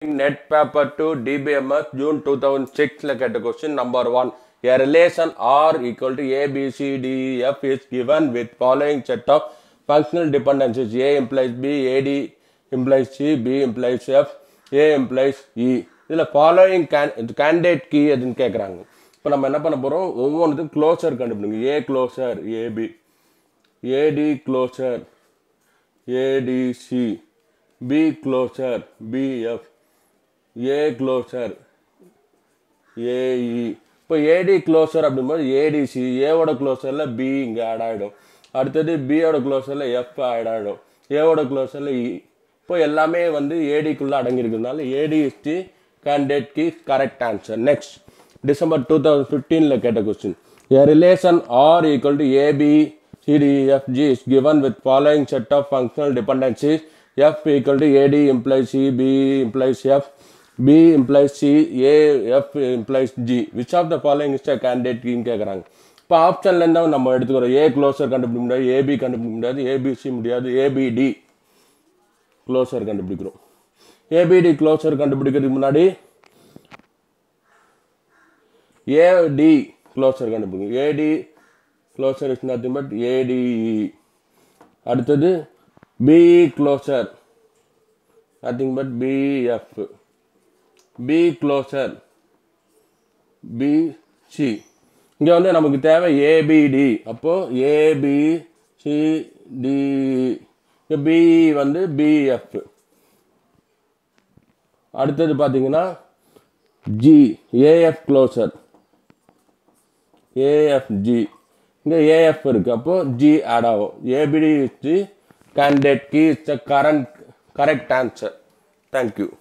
Net paper to DBMS June 2006 ல கேட்ட question number one. A relation R equal to A, B, C, D, E, F is given with following set of functional dependencies. A implies B, AD implies C, B implies F, A implies E. இதில் following can candidate key அதுன்னு கேட்குறாங்க இப்போ நம்ம என்ன பண்ண போகிறோம் ஒவ்வொன்றுக்கும் closure கண்டுபிடிங்க A closure AB AD closure ADC B closure BF A closure AE இப்போ ஏடி க்ளோசர் அப்படிங்கும்போது ஏடிசி ஏவோட க்ளோசரில் பி இங்கே ஆட் ஆகிடும் அடுத்தது பியோட க்ளோசரில் எஃப் ஆட் ஆகிடும் ஏவோட க்ளோசரில் இ இப்போ எல்லாமே வந்து ஏடிக்குள்ளே அடங்கியிருக்கிறதுனால ADST candidate key correct answer next December two thousand ஃபிஃப்டீனில் கேட்ட question A relation R equal to AB CDFG is given with following set of functional dependencies F equal to AD implies C, B implies F, B implies C, A, F implies G. Which of the following is a candidate கீன்னு கேட்குறாங்க இப்போ ஆப்ஷன்லேருந்து நம்ம எடுத்துக்கிறோம் ஏ closer கண்டுபிடிக்க முடியாது AB கண்டுபிடிக்க முடியாது ABC முடியாது ஏபிடி க்ளோசர் கண்டுபிடிக்கிறோம் ஏபிடி க்ளோசர் கண்டுபிடிக்கிறதுக்கு முன்னாடி ஏடி க்ளோசர் கண்டுபிடிக்கும் AD closure is nothing but ADE அடுத்தது BE closure nothing but BF B closure BC இங்கே வந்து நமக்கு தேவை ஏபிடி அப்போது ஏபிசிடி இங்கே பிஇ வந்து பிஎஃப் அடுத்தது பார்த்தீங்கன்னா ஜி ஏஎஃப் க்ளோசர் ஏஎஃப்ஜி இங்கே ஏஎஃப் இருக்குது அப்போது ஜி ஆட் ஆகும் ABD G candidate key is the current correct answer thank you